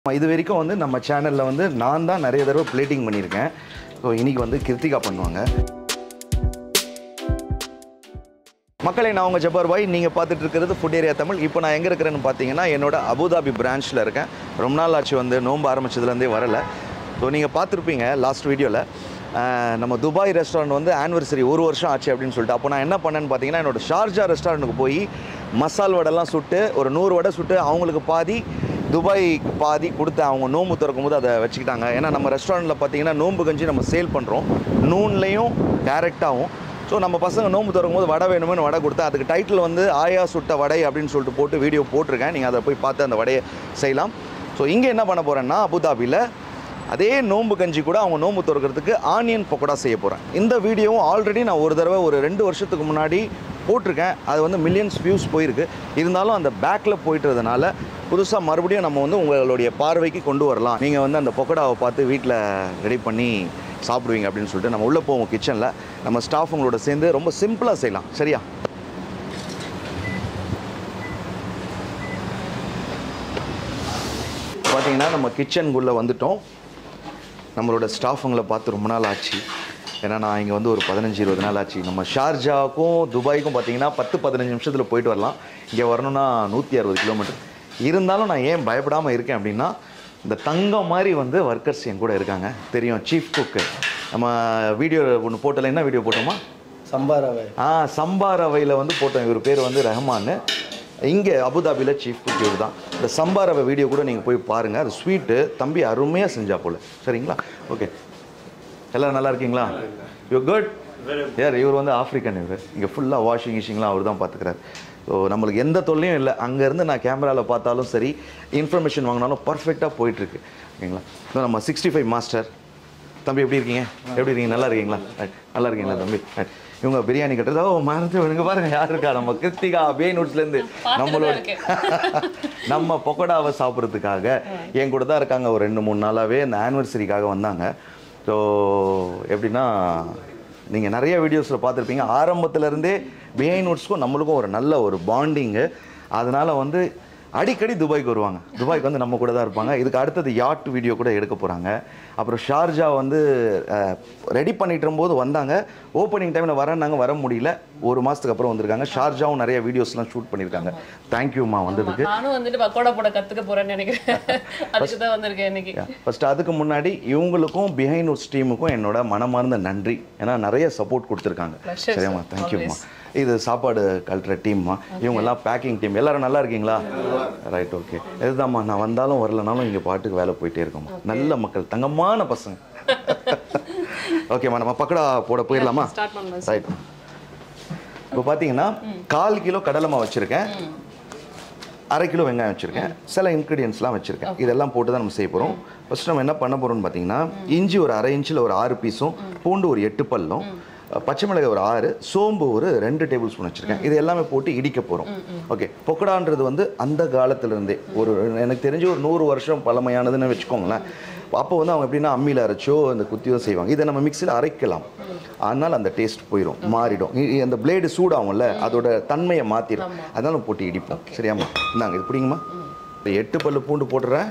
இது வரைக்கும் வந்து நம்ம சேனலில் வந்து நான் தான் நிறைய தடவை பிளேட்டிங் பண்ணியிருக்கேன் ஸோ இன்னைக்கு வந்து கிருத்திகா பண்ணுவாங்க மக்களை நான் உங்கள் ஜப்பார் பாய் நீங்கள் பார்த்துட்டு இருக்கிறது ஃபுட் ஏரியா தமிழ் இப்போ நான் எங்கே இருக்கிறேன்னு பார்த்தீங்கன்னா என்னோட அபுதாபி பிரான்ச்சில் இருக்கேன் ரொம்ப நாள் ஆச்சு வந்து நோன்பு ஆரம்பிச்சதுலேருந்தே வரல ஸோ நீங்கள் பார்த்துருப்பீங்க லாஸ்ட் வீடியோவில் நம்ம துபாய் ரெஸ்டாரண்ட் வந்து ஆனிவர்சரி ஒரு வருஷம் ஆச்சு அப்படின்னு சொல்லிட்டு அப்போ நான் என்ன பண்ணேன்னு பார்த்தீங்கன்னா என்னோட ஷார்ஜா ரெஸ்டாரண்ட்டுக்கு போய் மசால் வடைலாம் சுட்டு ஒரு நூறு வடை சுட்டு அவங்களுக்கு பாதி துபாய்க்கு பாதி கொடுத்து அவங்க நோம்பு திறக்கும் போது அதை வச்சுக்கிட்டாங்க ஏன்னா நம்ம ரெஸ்டாரண்ட்டில் பார்த்தீங்கன்னா நோம்பு கஞ்சி நம்ம சேல் பண்ணுறோம் நூன்லேயும் டேரெக்டாகவும் ஸோ நம்ம பசங்க நோம்பு திறக்கும் போது வடை வேணும்னு வடை கொடுத்தா அதுக்கு டைட்டில் வந்து ஆயா சுட்ட வடை அப்படின்னு சொல்லிட்டு போட்டு வீடியோ போட்டிருக்கேன் நீங்கள் அதை போய் பார்த்து அந்த வடையை செய்யலாம் ஸோ இங்கே என்ன பண்ண போகிறேன்னா அபுதாபியில் அதே நோம்பு கஞ்சி கூட அவங்க நோம்பு திறக்கிறதுக்கு ஆனியன் பக்கோடா செய்ய போகிறேன் இந்த வீடியோவும் ஆல்ரெடி நான் ஒரு தடவை ஒரு ரெண்டு வருஷத்துக்கு முன்னாடி போட்டிருக்கேன் அது வந்து மில்லியன்ஸ் வியூஸ் போயிருக்கு இருந்தாலும் அந்த பேக்கில் போயிட்டுறதுனால புதுசாக மறுபடியும் நம்ம வந்து உங்களுடைய பார்வைக்கு கொண்டு வரலாம் நீங்கள் வந்து அந்த பக்கோடாவை பார்த்து வீட்டில் ரெடி பண்ணி சாப்பிடுவீங்க அப்படின்னு சொல்லிட்டு நம்ம உள்ளே போவோம் கிச்சனில் நம்ம ஸ்டாஃபுங்களோட சேர்ந்து ரொம்ப சிம்பிளாக செய்யலாம் சரியா பார்த்தீங்கன்னா நம்ம கிச்சனுக்குள்ளே வந்துட்டோம் நம்மளோட ஸ்டாஃபுங்களை பார்த்து ரொம்ப நாள் ஆச்சு ஏன்னா நான் இங்கே வந்து ஒரு பதினஞ்சு இருபது நாள் ஆச்சு நம்ம ஷார்ஜாவுக்கும் துபாய்க்கும் பார்த்தீங்கன்னா பத்து பதினஞ்சு நிமிஷத்தில் போயிட்டு வரலாம் இங்கே வரணும்னா நூற்றி அறுபது கிலோமீட்டர் இருந்தாலும் நான் ஏன் பயப்படாமல் இருக்கேன் அப்படின்னா இந்த தங்கம் மாதிரி வந்து ஒர்க்கர்ஸ் என் கூட இருக்காங்க தெரியும் சீஃப் குக்கு நம்ம வீடியோ ஒன்று போட்டல என்ன வீடியோ போட்டோமா சம்பாராவை ஆ சம்பார் அவையில் வந்து போட்டோம் இவர் பேர் வந்து ரஹ்மான் இங்கே அபுதாபியில் சீஃப் குக் இவர் தான் இந்த சம்பார் ரவை வீடியோ கூட நீங்கள் போய் பாருங்கள் அது ஸ்வீட்டு தம்பி அருமையாக செஞ்சா போல சரிங்களா ஓகே எல்லோரும் நல்லா இருக்கீங்களா யூ குட் யார் இவர் வந்து ஆஃப்ரிக்கன் இவர் இங்கே ஃபுல்லாக வாஷிங் கிஷிங்லாம் அவர் தான் பார்த்துக்கிறார் ஸோ நம்மளுக்கு எந்த தொல்லையும் இல்லை அங்கேருந்து நான் கேமராவில் பார்த்தாலும் சரி இன்ஃபர்மேஷன் வாங்கினாலும் பர்ஃபெக்டாக போயிட்டுருக்கு ஓகேங்களா இப்போ நம்ம சிக்ஸ்டி ஃபைவ் மாஸ்டர் தம்பி எப்படி இருக்கீங்க எப்படி இருக்கீங்க நல்லா இருக்கீங்களா Right. நல்லா இருக்கீங்களா தம்பி Right. இவங்க பிரியாணி கட்டுறது ஓ மறந்து இவங்க பாருங்க யார் இருக்கா நம்ம கிருத்திகா பே நூட்ஸ்லேருந்து நம்மளோட நம்ம பக்கோடாவை சாப்பிட்றதுக்காக என் கூட தான் இருக்காங்க ஒரு ரெண்டு மூணு நாளாகவே இந்த ஆனிவர்சரிக்காக வந்தாங்க ஸோ எப்படின்னா நீங்கள் நிறைய வீடியோஸில் பார்த்துருப்பீங்க ஆரம்பத்துலேருந்தே பிஹைண்ட் நோட்ஸ்க்கும் நம்மளுக்கும் ஒரு நல்ல ஒரு பாண்டிங்கு அதனால் வந்து அடிக்கடி துபாய்க்கு வருவாங்க துபாய்க்கு வந்து நம்ம கூட தான் இருப்பாங்க இதுக்கு அடுத்தது யாட் வீடியோ கூட எடுக்க போகிறாங்க அப்புறம் ஷார்ஜா வந்து ரெடி பண்ணிட்டு இருக்கும்போது வந்தாங்க ஓப்பனிங் டைமில் வரேன்னாங்க வர முடியல ஒரு மாதத்துக்கு அப்புறம் வந்திருக்காங்க ஷார்ஜாவும் நிறைய வீடியோஸ்லாம் ஷூட் பண்ணியிருக்காங்க தேங்க்யூம்மா வந்ததுக்கு நானும் வந்துட்டு பக்கோடா போட கத்துக்க போறேன்னு நினைக்கிறேன் அதுக்கு தான் வந்திருக்கேன் இன்னைக்கு ஃபர்ஸ்ட் அதுக்கு முன்னாடி இவங்களுக்கும் பிஹைண்ட் உட்ஸ் டீமுக்கும் என்னோட மனமார்ந்த நன்றி ஏன்னா நிறைய சப்போர்ட் கொடுத்துருக்காங்க Pleasure, சரியாம்மா sir. தேங்க்யூம்மா இது சாப்பாடு கழட்டுற டீம்மா இவங்கெல்லாம் பேக்கிங் டீம் எல்லாரும் நல்லா இருக்கீங்களா ரைட் ஓகே இதுதாம்மா நான் வந்தாலும் வரலனாலும் இங்கே பாட்டுக்கு வேலை போயிட்டே இருக்கோம்மா நல்ல மக்கள் தங்கமான பசங்க ஓகேம்மா நம்ம பக்கடா போட போயிடலாமா ஸ்டார்ட் பண்ணலாம் ரைட் இப்போ பார்த்தீங்கன்னா கால் கிலோ கடலை மாவு வச்சுருக்கேன் அரை கிலோ வெங்காயம் வச்சுருக்கேன் சில இன்க்ரீடியன்ஸ்லாம் வச்சுருக்கேன் இதெல்லாம் போட்டு தான் நம்ம செய்ய போகிறோம் ஃபஸ்ட் நம்ம என்ன பண்ண போகிறோம்னு பார்த்தீங்கன்னா இஞ்சி ஒரு அரை இன்ச்சில் ஒரு ஆறு பீஸும் பூண்டு ஒரு எட்டு பல்லும் பச்சை மிளகாய் ஒரு ஆறு சோம்பு ஒரு ரெண்டு டேபிள் ஸ்பூன் வச்சுருக்கேன் இது எல்லாமே போட்டு இடிக்க போகிறோம் ஓகே பொக்கடான்றது வந்து அந்த காலத்துலேருந்தே ஒரு எனக்கு தெரிஞ்சு ஒரு நூறு வருஷம் பழமையானதுன்னு வச்சுக்கோங்களேன் அப்போ வந்து அவங்க எப்படின்னா அம்மியில் அரைச்சோ அந்த குத்தியோ செய்வாங்க இதை நம்ம மிக்சியில் அரைக்கலாம் ஆனால் அந்த டேஸ்ட் போயிடும் மாறிடும் இ- இ- அந்த பிளேடு சூடாகும்ல அதோட தன்மையை மாற்றிடும் அதனால போட்டு இடிப்போம் சரியாம்மா இந்தாங்க இது பிடிங்கம்மா இந்த எட்டு பல்லு பூண்டு போட்டுறேன்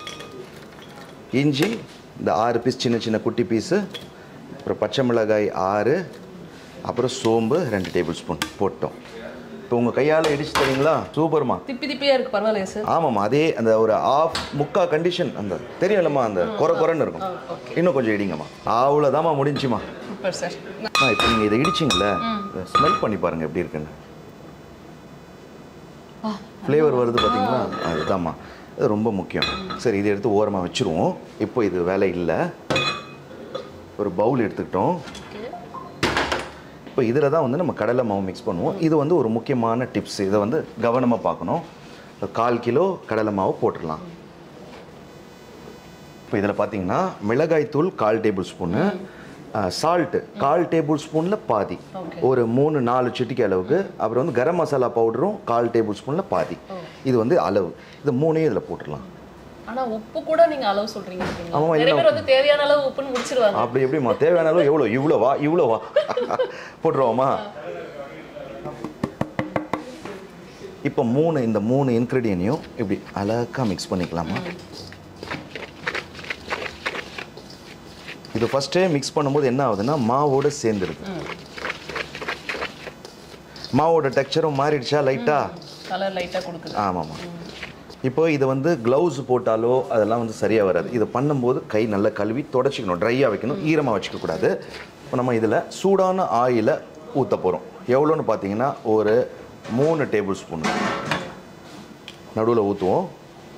இஞ்சி இந்த ஆறு பீஸ் சின்ன சின்ன குட்டி பீஸு அப்புறம் பச்சை மிளகாய் ஆறு அப்புறம் சோம்பு ரெண்டு டேபிள் ஸ்பூன் போட்டோம் இப்போ உங்கள் கையால் இடிச்சு தரீங்களா சூப்பர்மா திப்பி திப்பியா இருக்கு பரவாயில்லையா சார் ஆமாம்மா அதே அந்த ஒரு ஆஃப் முக்கா கண்டிஷன் அந்த தெரியும்லம்மா அந்த குறை குறைன்னு இருக்கும் இன்னும் கொஞ்சம் இடிங்கம்மா அவ்வளோதாம்மா முடிஞ்சுமா சூப்பர் சார் ஆ இப்போ நீங்கள் இதை இடிச்சிங்களே ஸ்மெல் பண்ணி பாருங்கள் எப்படி இருக்குன்னு ஃப்ளேவர் வருது பார்த்தீங்களா அதுதாம்மா அது ரொம்ப முக்கியம் சரி இதை எடுத்து ஓரமாக வச்சுருவோம் இப்போ இது வேலை இல்லை ஒரு பவுல் எடுத்துக்கிட்டோம் இப்போ இதில் தான் வந்து நம்ம கடலை மாவு மிக்ஸ் பண்ணுவோம் இது வந்து ஒரு முக்கியமான டிப்ஸ் இதை வந்து கவனமாக பார்க்கணும் இப்போ கால் கிலோ கடலை மாவு போட்டுடலாம் இப்போ இதில் பார்த்தீங்கன்னா மிளகாய் தூள் கால் டேபிள் ஸ்பூனு சால்ட்டு கால் டேபிள் ஸ்பூனில் பாதி ஒரு மூணு நாலு சிட்டிக்கு அளவுக்கு அப்புறம் வந்து கரம் மசாலா பவுடரும் கால் டேபிள் ஸ்பூனில் பாதி இது வந்து அளவு இது மூணையும் இதில் போட்டுடலாம் ஆனா உப்பு கூட நீங்க அளவு சொல்றீங்க பாத்தீங்களா? ஆமா, நிறைய இல்ல. பேர் வந்து தேவையான அளவு உப்புன்னு முடிச்சிருவாங்க அப்படி எப்படிம்மா தேவையான அளவு எவ்வளோ இவ்வளோவா இவ்வளோவா போட்டுருவோமா இப்போ மூணு இந்த மூணு இன்க்ரீடியனையும் இப்படி அழகாக மிக்ஸ் பண்ணிக்கலாமா இது ஃபஸ்ட்டே மிக்ஸ் பண்ணும்போது என்ன ஆகுதுன்னா மாவோட சேர்ந்துருக்கு மாவோட டெக்ஸ்சரும் மாறிடுச்சா லைட்டாக கலர் லைட்டா கொடுக்குது ஆமாம்மா இப்போ இதை வந்து க்ளவுஸ் போட்டாலோ அதெல்லாம் வந்து சரியாக வராது இதை பண்ணும்போது கை நல்லா கழுவி தொடச்சிக்கணும் ட்ரையாக வைக்கணும் ஈரமாக வச்சுக்கக்கூடாது இப்போ நம்ம இதில் சூடான ஆயிலை ஊற்ற போகிறோம் எவ்வளோன்னு பார்த்தீங்கன்னா ஒரு மூணு டேபிள் ஸ்பூன் நடுவில் ஊற்றுவோம்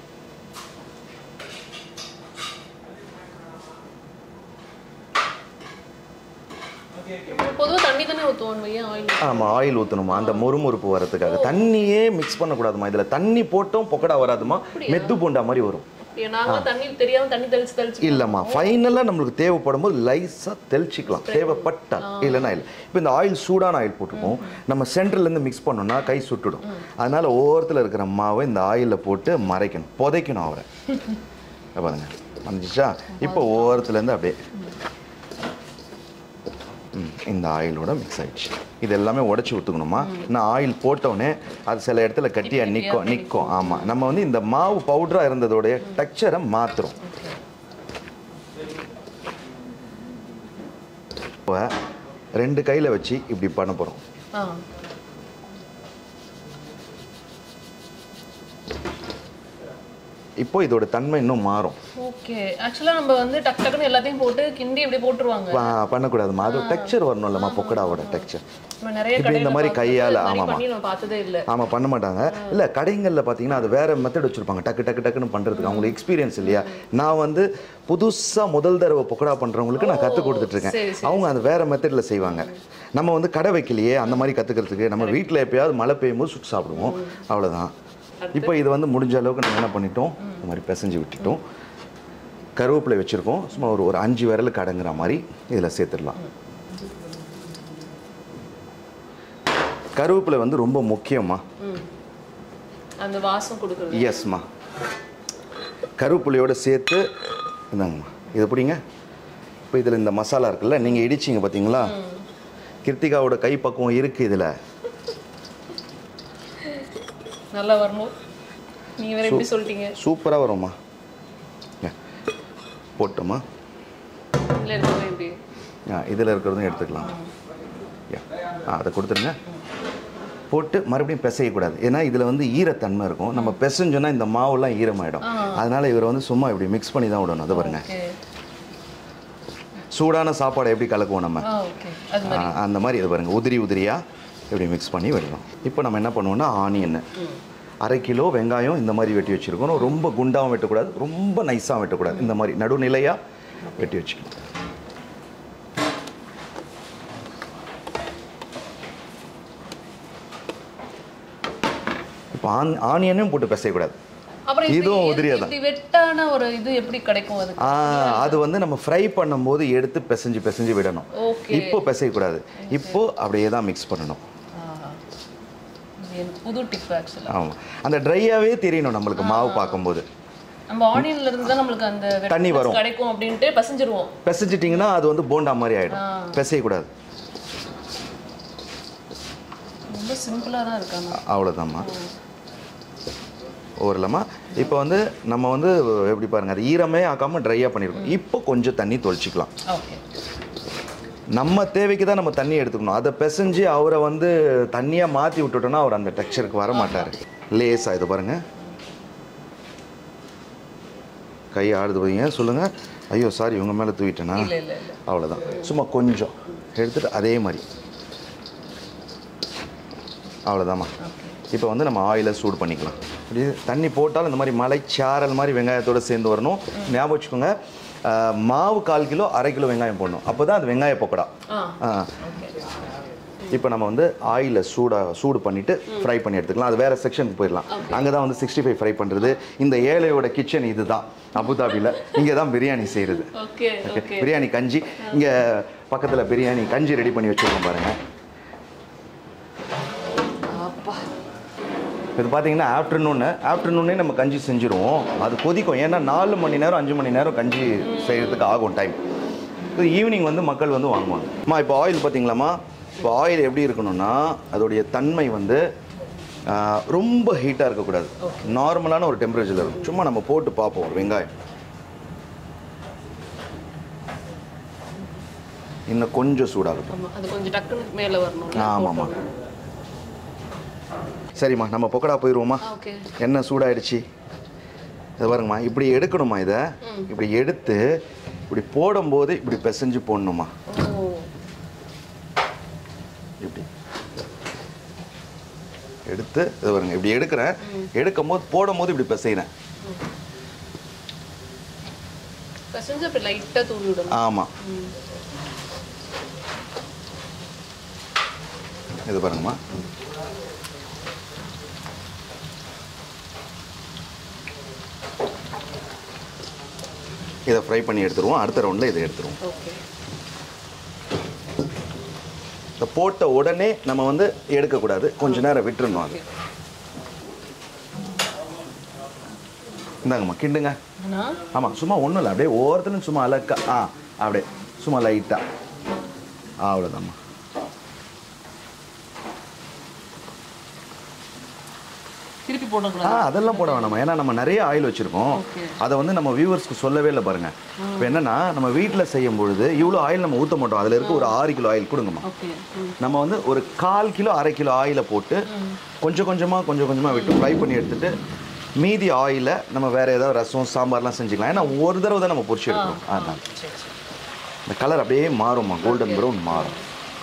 பொதுவா தண்ணி தானே ஊத்துவோம் வையன் ஆயில் ஆமாம் ஆயில் ஊற்றணுமா அந்த மொறுமொறுப்பு வரதுக்காக தண்ணியே மிக்ஸ் பண்ணக்கூடாதுமா இதில் தண்ணி போட்டும் பொக்கடா வராதுமா மெத்து போண்டா மாதிரி வரும் நாங்க தண்ணி தெரியாம தண்ணி தெளிச்சு தெளிச்சு இல்லைம்மா ஃபைனலாக நம்மளுக்கு தேவைப்படும் போது லைஸாக தெளிச்சிக்கலாம் தேவைப்பட்டா இல்லைன்னா இல்லை இப்போ இந்த ஆயில் சூடான ஆயில் போட்டிருக்கோம் நம்ம சென்டர்லேருந்து மிக்ஸ் பண்ணோம்னா கை சுட்டுடும் அதனால் ஓரத்தில் இருக்கிற மாவை இந்த ஆயிலில் போட்டு மறைக்கணும் புதைக்கணும் அவரை இதை பாருங்க வந்துச்சா இப்போ ஓரத்துலேருந்து அப்படியே ம், இந்த ஆயிலோட மிக்ஸ் ஆயிடுச்சு இது எல்லாமே உடச்சி ஊற்றுக்கணுமா நான் ஆயில் போட்டோடனே அது சில இடத்துல கட்டியாக நிற்கும் நிற்கும் ஆமாம் நம்ம வந்து இந்த மாவு பவுடராக இருந்ததோடைய டெக்ஸ்சரை மாற்றுறோம் இப்போ ரெண்டு கையில் வச்சு இப்படி பண்ண போகிறோம் ஆ இப்போ இதோட தன்மை இன்னும் மாறும் ஓகே ஆக்சுவலா நம்ம வந்து டக் டக்குன்னு எல்லாத்தையும் போட்டு கிண்டி இப்படி போட்டுருவாங்க ப- பண்ணக்கூடாதுமா அது டெக்ஸ்சர் வரணும்லம்மா பொக்கடாவோட டெக்ஸ்சர் நம்ம நிறைய இப்படி இந்த கடையில மாதிரி பார்த்து கையால, இது மாதிரி ஆமாமா. பண்ணி நம்ம பார்த்ததே இல்ல ஆமாம் பண்ண மாட்டாங்க இல்லை கடைங்களில் பார்த்தீங்கன்னா அது வேற மெத்தட் வச்சுருப்பாங்க டக்கு டக்கு டக்குன்னு பண்ணுறதுக்கு அவங்களுக்கு எக்ஸ்பீரியன்ஸ் இல்லையா நான் வந்து புதுசாக முதல் தடவை பொக்கடா பண்ணுறவங்களுக்கு நான் கற்றுக் கொடுத்துட்ருக்கேன் சரி, சரி. அவங்க அது வேற மெத்தடில் செய்வாங்க நம்ம வந்து கடை வைக்கலையே அந்த மாதிரி கற்றுக்கிறதுக்கு நம்ம வீட்டில் எப்பயாவது மழை பெய்யும் போது சுட்டு சாப்பிடுவோம் அவ்வளோதான் இப்போ இது வந்து முடிஞ்ச அளவுக்கு நம்ம என்ன பண்ணிட்டோம் இந்த மாதிரி பிசைஞ்சு விட்டுட்டோம் கருவேப்பிலை வச்சுருக்கோம் சும்மா ஒரு ஒரு அஞ்சு விரலுக்கு அடங்குற மாதிரி இதில் சேர்த்துடலாம் கருவேப்பிலை வந்து ரொம்ப முக்கியமாக ம். அந்த வாசம் கொடுக்குறது எஸ்மா கருவேப்பிலையோட சேர்த்து இந்தாங்கம்மா இது பிடிங்க இப்போ இதில் இந்த மசாலா இருக்குல்ல நீங்கள் இடிச்சிங்க பார்த்தீங்களா கிருத்திகாவோட கை பக்குவம் இருக்குது இதில் நல்லா வரணும் நீங்க வேற எப்படி சொல்லிட்டீங்க சூப்பராக வரும்மா இங்க. போட்டோமா இல்ல இருக்கவே எப்படி ஆ இதில் இருக்கிறதும் எடுத்துக்கலாம் யா. ஆ அதை கொடுத்துருங்க போட்டு மறுபடியும் பிசையக்கூடாது ஏன்னா இதில் வந்து ஈரத்தன்மை இருக்கும் நம்ம பிசைஞ்சோன்னா இந்த மாவுலாம் ஈரமாயிடும் அதனால இவர் வந்து சும்மா இப்படி மிக்ஸ் பண்ணி தான் விடணும் அது பாருங்க ஓகே சூடான சாப்பாடை எப்படி கலக்குவோம் நம்ம ஆ ஓகே அது ஆ, அந்த மாதிரி இது பாருங்க உதிரி உதிரியாக இப்படி மிக்ஸ் பண்ணி விடணும் இப்போ நம்ம என்ன பண்ணுவோம்னா ஆனியன் அரை கிலோ வெங்காயம் இந்த மாதிரி வெட்டி வச்சுருக்கணும் ரொம்ப குண்டாகவும் வெட்டக்கூடாது ரொம்ப நைஸாகவும் வெட்டக்கூடாது இந்த மாதிரி நடுநிலையாக வெட்டி வச்சுக்கணும் இப்போ ஆன் ஆனியனும் போட்டு பிசையக்கூடாது அப்புறம் இப்படி இதுவும் எது- உதிரியா தான். இப்படி வெட்டான ஒரு இது எப்படி கிடைக்கும் அதுக்கு ஆ, அது வந்து நம்ம ஃப்ரை பண்ணும்போது எடுத்து பிசைஞ்சு பிசைஞ்சு விடணும் ஓகே இப்போ பிசையக்கூடாது இப்போ அப்படியே தான் மிக்ஸ் பண்ணணும் எனக்கு புது டிப் ஆக்சுவலா ஆமாம் அந்த ட்ரையாகவே தெரியணும் நம்மளுக்கு மாவு பார்க்கும்போது நம்ம ஆனியன்ல இருந்து தான் நம்மளுக்கு அந்த wetness தண்ணி வரும். கிடைக்கும் அப்படின்ட்டு பசஞ்சிருவோம் பிசைஞ்சிட்டிங்கன்னா அது வந்து போண்டா மாதிரி ஆகிடும் பிசையக்கூடாது ரொம்ப சிம்பிளா தான் இருக்காங்க அவ்வளோதாம்மா ஓரலமா இப்போ வந்து நம்ம வந்து எப்படி பாருங்க அது ஈரமே ஆக்காமல் ட்ரையாக பண்ணியிருக்கோம் இப்போ கொஞ்சம் தண்ணி தொளிச்சிக்கலாம் ஓகே நம்ம தேவைக்கு தான் நம்ம தண்ணி எடுத்துக்கணும் அதை பிசைஞ்சு அவரை வந்து தண்ணியாக மாற்றி விட்டுட்டோம்னா அவர் அந்த டெக்ஸ்சருக்கு வர மாட்டார் லேசாக இது பாருங்க கை ஆடுது பார்த்தீங்க சொல்லுங்கள் ஐயோ சாரி உங்க மேலே தூவிட்டேனா இல்ல இல்ல இல்ல அவ்வளோதான் சும்மா கொஞ்சம் எடுத்துட்டு அதே மாதிரி அவ்வளோதாம்மா இப்போ வந்து நம்ம ஆயிலை சூடு பண்ணிக்கலாம் இப்படி தண்ணி போட்டாலும் இந்த மாதிரி மலைச்சாரல் மாதிரி வெங்காயத்தோட சேர்ந்து வரணும் ஞாபகம் வச்சுக்கோங்க ஆஹ், மாவு கால் கிலோ அரை கிலோ வெங்காயம் போடணும் அப்போ தான் அது வெங்காய பக்கோடா ஆ ஆ ஓகே இப்போ நம்ம வந்து ஆயிலை சூடாக சூடு பண்ணிவிட்டு ஃப்ரை பண்ணி எடுத்துக்கலாம் அது வேறு செக்ஷனுக்கு போயிடலாம் அங்கே தான் வந்து சிக்ஸ்டி ஃபைவ் ஃப்ரை பண்ணுறது இந்த ஏழையோட கிச்சன் இதுதான் அபுதாபியில் இங்கே தான் பிரியாணி செய்கிறது ஓகே ஓகே ஓகே பிரியாணி கஞ்சி இங்கே பக்கத்தில் பிரியாணி கஞ்சி ரெடி பண்ணி வச்சுருக்கோம் பாருங்க அப்பா இது பார்த்தீங்கன்னா ஆஃப்டர்நூனு ஆஃப்டர்நூனே நம்ம கஞ்சி செஞ்சுருவோம் அது கொதிக்கும் ஏன்னா நாலு மணி நேரம் அஞ்சு மணி நேரம் கஞ்சி செய்கிறதுக்கு ஆகும் டைம் இது ஈவினிங் வந்து மக்கள் வந்து வாங்குவாங்க அம்மா இப்போ ஆயில் பார்த்தீங்களாம்மா இப்போ ஆயில் எப்படி இருக்கணும்னா அதோடைய தன்மை வந்து ஆ, ரொம்ப ஹீட்டாக இருக்கக்கூடாது நார்மலான ஒரு டெம்பரேச்சரில் இருக்கும் சும்மா நம்ம போட்டு பார்ப்போம் ஒரு வெங்காயம் இன்னும் கொஞ்சம் சூடாகட்டும் ஆமா அது கொஞ்சம் டக்குன்னு மேல வரணும் ஆமாம்மா சரிம்மா நம்ம பொக்கடா போயிடுவோமா ஓகே எண்ணெய் சூடாயிடுச்சு இது பாருங்கம்மா இப்படி எடுக்கணுமா இதை இப்படி எடுத்து இப்படி போடும்போது இப்படி பிசைஞ்சு போடணுமா ஓ இப்படி எடுத்து இது பாருங்க இப்படி எடுக்கிறேன் எடுக்கும்போது போடும்போது இப்படி பிசைகிறேன் பசஞ்சு அப்படி லைட்டா தூவி விடணும் ஆமாம் ம். இது பாருங்கம்மா இதை ஃப்ரை பண்ணி எடுத்துருவோம் அடுத்த ரவுண்டில் இதை எடுத்துருவோம் ஓகே இந்த போட்ட உடனே நம்ம வந்து எடுக்கக்கூடாது கொஞ்ச நேரம் விட்டுறணும் அது இந்தாங்கம்மா கிண்டுங்க ஆனா ஆமாம் சும்மா ஒன்றும் இல்லை அப்படியே ஒவ்வொருத்தரும் சும்மா அலக்கா ஆ அப்படியே சும்மா லைட்டாக அவ்வளோதாம்மா திருப்பி ஆ போடக்கூடாது அதெல்லாம் போட வேணாமா ஏன்னா நம்ம நிறைய ஆயில் வச்சுருக்கோம் Okay. அதை வந்து நம்ம வியூவர்ஸ்க்கு சொல்லவே இல்லை பாருங்க இப்போ என்னன்னா நம்ம வீட்டில் செய்யும் பொழுது இவ்வளோ ஆயில் நம்ம ஊற்ற மாட்டோம் அதில் இருக்க ஒரு ஆறு கிலோ ஆயில் கொடுங்கம்மா ஓகே ம் நம்ம வந்து ஒரு கால் கிலோ அரை கிலோ ஆயிலை போட்டு கொஞ்சம் கொஞ்சமாக கொஞ்சம் கொஞ்சமாக விட்டு ஃப்ரை பண்ணி எடுத்துட்டு மீதி ஆயிலை நம்ம வேற ஏதாவது ரசம் சாம்பார்லாம் செஞ்சுக்கலாம் ஏன்னா ஒரு தடவை தான் நம்ம பொரிச்சு எடுக்கிறோம் அதனால் சரி சரி இந்த கலர் அப்படியே மாறும்மா கோல்டன் ப்ரௌன் மாறும்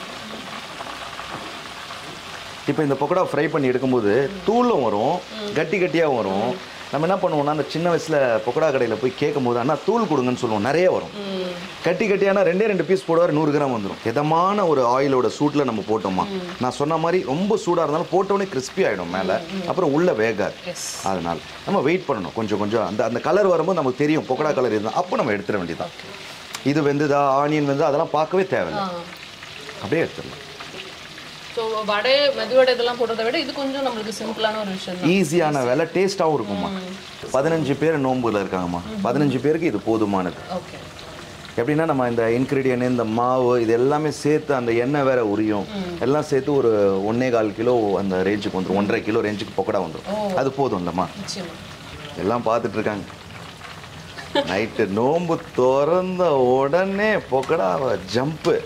இப்போ இந்த பக்கோடா ஃப்ரை பண்ணி எடுக்கும்போது தூளும் வரும் கட்டி கட்டியாகவும் வரும் நம்ம என்ன பண்ணுவோம்னா அந்த சின்ன வயசில் பக்கோடா கடையில் போய் கேட்கும்போது அண்ணா தூள் கொடுங்கன்னு சொல்லுவோம் நிறைய வரும் ம் கட்டி கட்டியானா ரெண்டே ரெண்டு பீஸ் போடுவார் நூறு கிராம் வந்துடும் இதமான ஒரு ஆயிலோட சூட்டில் நம்ம போட்டோமா நான் சொன்ன மாதிரி ரொம்ப சூடாக இருந்தாலும் போட்டோடனே கிறிஸ்பி ஆகிடும் மேலே அப்புறம் உள்ள வேகாது எஸ் அதனால் நம்ம வெயிட் பண்ணணும் கொஞ்சம் கொஞ்சம் அந்த அந்த கலர் வரும்போது நமக்கு தெரியும் பொக்கடா கலர் இருந்தால் அப்போ நம்ம எடுத்துட வேண்டியதான் இது வெந்ததா ஆனியன் வெந்ததா அதெல்லாம் பார்க்கவே தேவையில்லை ஆ அப்படியே எடுத்துடலாம் ஸோ வடை மெதுவடை இதெல்லாம் போடுறதை விட இது கொஞ்சம் நம்மளுக்கு சிம்பிளான ஒரு விஷயம் தான் ஈஸியான வேலை டேஸ்ட்டாகவும் இருக்கும்மா பதினஞ்சு பேர் நோன்புல இருக்காங்கம்மா பதினஞ்சு பேருக்கு இது போதுமானது ஓகே எப்படின்னா நம்ம இந்த இன்க்ரீடியன்ட் இந்த மாவு இது எல்லாமே சேர்த்து அந்த எண்ணெய் வேற உரியும் எல்லாம் சேர்த்து ஒரு ஒன்னே கால் கிலோ அந்த ரேஞ்சுக்கு வந்துடும் ஒன்றரை கிலோ ரேஞ்சுக்கு பொக்கடா வந்துடும் அது போதும் இல்லைம்மா நிச்சயமா எல்லாம் பார்த்துட்டு இருக்காங்க நைட்டு நோன்பு திறந்த உடனே பொக்கடாவை ஜம்ப்பு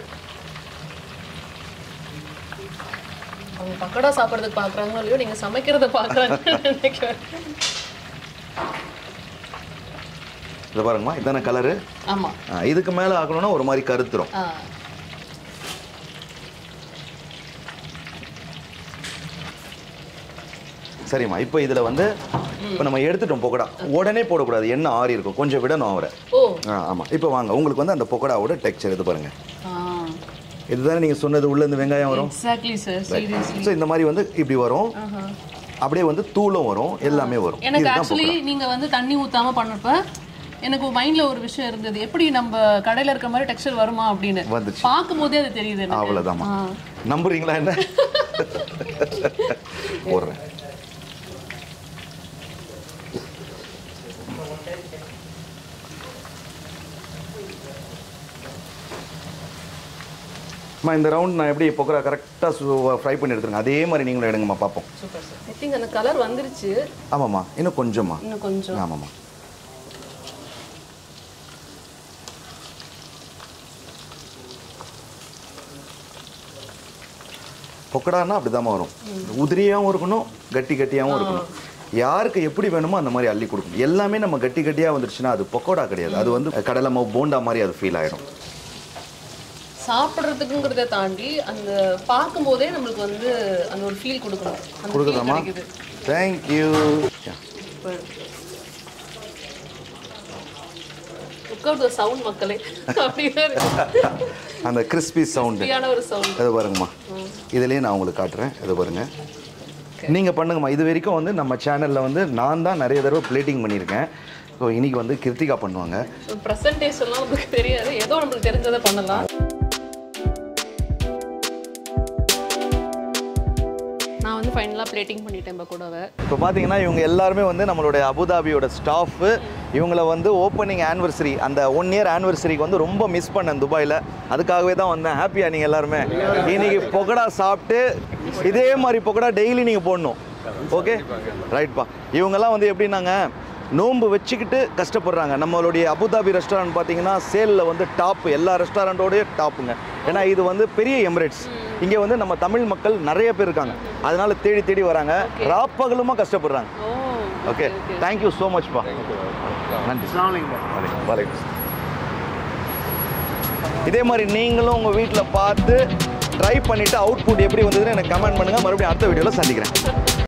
அவங்க பக்கடா சாப்பிட்றதுக்கு பார்க்குறாங்களோ இல்லையோ நீங்கள் சமைக்கிறத பார்க்குறாங்கன்னு நினைக்கிறேன் இதை பாருங்கம்மா இதான கலரு ஆமாம் இதுக்கு மேலே ஆக்கணும்னா ஒரு மாதிரி கருத்துரும் ஆ சரிம்மா இப்போ இதில் வந்து இப்போ நம்ம எடுத்துட்டோம் பொக்கடா உடனே போடக்கூடாது எண்ணெய் ஆறி இருக்கும் கொஞ்சம் விடணும் அவரை ஓ ஆ ஆமாம் இப்போ வாங்க உங்களுக்கு வந்து அந்த பொக்கடாவோட டெக்ஸ்சர் இது பாருங்க ஆ இதுதானே நீங்கள் சொன்னது உள்ள இந்த வெங்காயம் வரும் எக்ஸாக்ட்லி சார் சீரியஸ்லி ஸோ இந்த மாதிரி வந்து இப்படி வரும் அப்படியே வந்து தூளும் வரும் எல்லாமே வரும் எனக்கு இதுதான் ஆக்சுவலி நீங்க வந்து தண்ணி ஊத்தாம பண்ணப்ப எனக்கு மைண்ட்ல ஒரு விஷயம் இருந்தது எப்படி நம்ம கடையில இருக்க மாதிரி டெக்ஸ்டர் வருமா அப்படின்னு வந்துச்சு. பார்க்கும் போதே அது தெரியுது எனக்கு அவ்வளோதாம்மா ஆ. நம்புறீங்களா என்ன போடுறேன் அம்மா இந்த ரவுண்ட் நான் எப்படி பொக்கரா கரெக்டாக ஃப்ரை பண்ணி எடுத்துருங்க அதே மாதிரி நீங்களும் எடுங்கம்மா பார்ப்போம் சூப்பர் சார் ஐ திங்க் அந்த கலர் வந்துருச்சு ஆமாம்மா இன்னும் கொஞ்சம்மா இன்னும் கொஞ்சம் ஆமாம்மா பொக்கடான்னா அப்படிதாம்மா வரும் உதிரியாகவும் இருக்கணும் கட்டி கட்டியாகவும் இருக்கணும் யாருக்கு எப்படி வேணுமோ அந்த மாதிரி அள்ளி கொடுக்கணும் எல்லாமே நம்ம கட்டி கட்டியாக வந்துருச்சுன்னா அது பொக்கோடா கிடையாது அது வந்து கடலை மாவு போண்டா மாதிரி அது ஃபீல் ஆயிடும் சாப்பிட்றதுக்குங்கிறத தாண்டி அந்த பார்க்கும்போதே நம்மளுக்கு வந்து அந்த ஒரு ஃபீல் கொடுக்கணும் அந்த feel கொடுக்குதாம்மா கிடைக்குது thank you super look out the sound மக்களே அப்படிதான் இருக்கு அந்த கிறிஸ்பி சவுண்டு ஃப்ரீயான ஒரு சவுண்ட் இது பாருங்கம்மா இதுலேயே நான் உங்களுக்கு காட்டுறேன் இது பாருங்க நீங்கள் பண்ணுங்கம்மா இது வரைக்கும் வந்து நம்ம சேனலில் வந்து நான் தான் நிறைய தடவை பிளேட்டிங் பண்ணியிருக்கேன் ஸோ இன்னைக்கு வந்து கிருத்திகா பண்ணுவாங்க ப்ரெசன்டேஷன்லாம் நமக்கு தெரியாது ஏதோ நம்மளுக்கு தெரிஞ்சதை பண்ணலாம் நான் வந்து ஃபைனலாக பிளேட்டிங் பண்ணிட்டேன் கூடவே இப்போ பார்த்தீங்கன்னா இவங்க எல்லாருமே வந்து நம்மளுடைய அபுதாபியோட ஸ்டாஃபு இவங்கள வந்து ஓப்பனிங் ஆனிவர்சரி அந்த ஒன் இயர் ஆனிவர்சரிக்கு வந்து ரொம்ப மிஸ் பண்ணேன் துபாயில் அதுக்காகவே தான் வந்தேன் ஹாப்பியா நீங்கள் எல்லாருமே இன்னைக்கு பொக்கடா சாப்பிட்டு இதே மாதிரி பொக்கடா டெய்லி நீங்கள் போடணும் ஓகே ரைட்ப்பா இவங்கெல்லாம் வந்து எப்படின்னாங்க நோன்பு வச்சுக்கிட்டு கஷ்டப்படுறாங்க நம்மளுடைய அபுதாபி ரெஸ்டாரண்ட் பார்த்தீங்கன்னா சேலில் வந்து டாப் எல்லா ரெஸ்டாரண்ட்டோடய டாப்புங்க ஏன்னா இது வந்து பெரிய எமிரேட்ஸ் இங்கே வந்து நம்ம தமிழ் மக்கள் நிறைய பேர் இருக்காங்க அதனால தேடி தேடி வராங்க ராப்பகலுமா கஷ்டப்படுறாங்க ஓ ஓகே தேங்க்யூ ஸோ மச்ப்பா நன்றி வலைக்கம் இதே மாதிரி நீங்களும் உங்கள் வீட்டில் பார்த்து ட்ரை பண்ணிவிட்டு அவுட்புட் எப்படி வந்ததுன்னு எனக்கு கமெண்ட் பண்ணுங்கள் மறுபடியும் அடுத்த வீடியோவில் சந்திக்கிறேன்